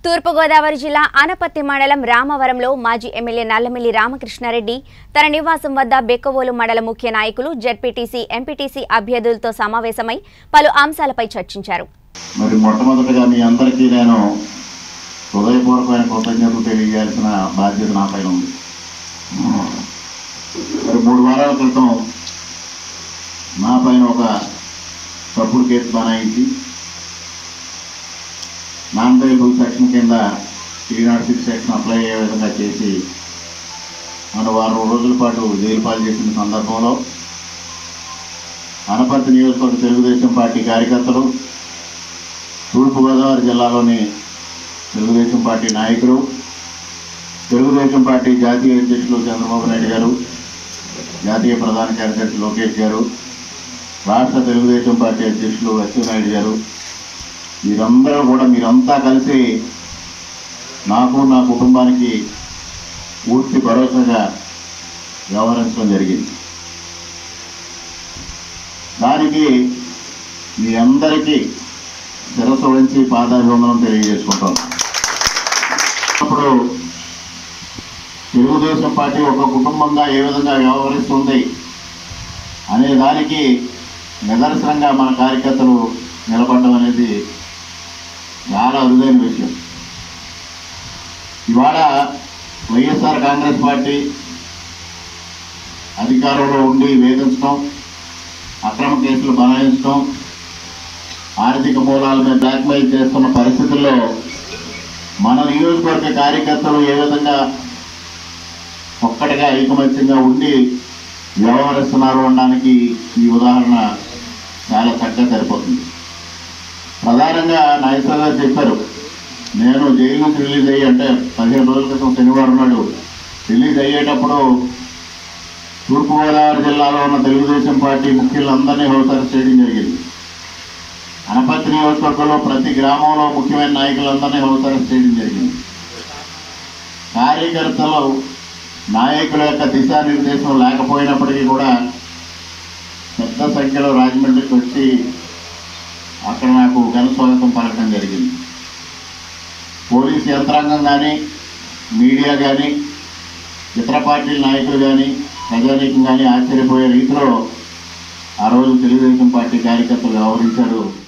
తూర్పుగోదావరి జిల్లా ఆనపత్తి మండలం రామవరంలో మాజీ ఎమ్మెల్యే నల్లమిల్లి రామకృష్ణారెడ్డి తన నివాసం వద్ద బెక్కవోలు మండల ముఖ్య నాయకులు జడ్పీటీసీ ఎంపీటీసీ అభ్యర్థులతో సమావేశమై పలు అంశాలపై చర్చించారు మరి మొట్టమొదటిగా మీ అందరికీ నేను హృదయపూర్వకమైన కృతజ్ఞతలు తెలియజేయాల్సిన బాధ్యత నా పైన ఉంది మరి మూడు వారాల క్రితం నా పైన ఒక తప్పుడు కేసు బనాయించి నాన్ బెయిలబుల్ సెక్షన్ కింద three not six section apply అయ్యే విధంగా చేసి మన వారం రోజుల పాటు జైలు పాలు చేసిన సందర్భంలో అనపర్తి నియోజకవర్గ తెలుగుదేశం పార్టీ కార్యకర్తలు తూర్పుగోదావరి జిల్లాలోని తెలుగుదేశం పార్టీ నాయకులు తెలుగుదేశం పార్టీ జాతీయ అధ్యక్షులు చంద్రబాబు నాయుడు గారు జాతీయ ప్రధాన కార్యదర్శి లోకేష్ గారు రాష్ట్ర తెలుగుదేశం పార్టీ అధ్యక్షులు అచ్చెన్నాయుడు గారు వీరందరూ కూడా మీరంతా కలిసి నాకు నా కుటుంబానికి పూర్తి భరోసాగా వ్యవహరించడం జరిగింది దానికి మీ అందరికీ శిరస్సు వంచి పాదాభివందనం తెలియజేసుకుంటాం అప్పుడు తెలుగుదేశం పార్టీ ఒక కుటుంబంగా ఏ విధంగా వ్యవహరిస్తుంది అనే దానికి నిదర్శనంగా మన కార్యకర్తలు నిలబడడం అనేది చాలా అరుదైన విషయం ఇవాళ వైఎస్ఆర్ కాంగ్రెస్ పార్టీ అధికారంలో ఉండి వేధించడం అక్రమ కేసులు బనాయించడం ఆర్థిక మూలాల మీద బ్లాక్మెయిల్ చేస్తున్న పరిస్థితుల్లో మన నియోజకవర్గ కార్యకర్తలు ఏ విధంగా ఒక్కటిగా ఐకమత్యంగా ఉండి వ్యవహరిస్తున్నారు అనడానికి ఈ ఉదాహరణ చాలా చక్కగా సరిపోతుంది ప్రధానంగా నాగేశ్వర గారు చెప్పారు నేను జైలు నుంచి రిలీజ్ అయ్యి అంటే పదిహేను రోజుల క్రితం శనివారం నాడు రిలీజ్ అయ్యేటప్పుడు తూర్పుగోదావరి జిల్లాలో ఉన్న తెలుగుదేశం పార్టీ ముఖ్యులందరినీ హోసారి చేయడం జరిగింది అనపర్తి నియోజకవర్గంలో ప్రతి గ్రామంలో ముఖ్యమైన నాయకులందరినీ హోసారి చేయడం జరిగింది కార్యకర్తలు నాయకుల యొక్క దిశానిర్దేశం లేకపోయినప్పటికీ కూడా పెద్ద సంఖ్యలో రాజమండ్రికి వచ్చి అక్కడ నాకు ఘన స్వాగతం పలకడం జరిగింది పోలీస్ యంత్రాంగం కానీ మీడియా కానీ ఇతర పార్టీల నాయకులు కానీ ప్రజానీకం కానీ ఆశ్చర్యపోయే రీతిలో ఆ రోజు తెలుగుదేశం పార్టీ కార్యకర్తలు వ్యవహరించారు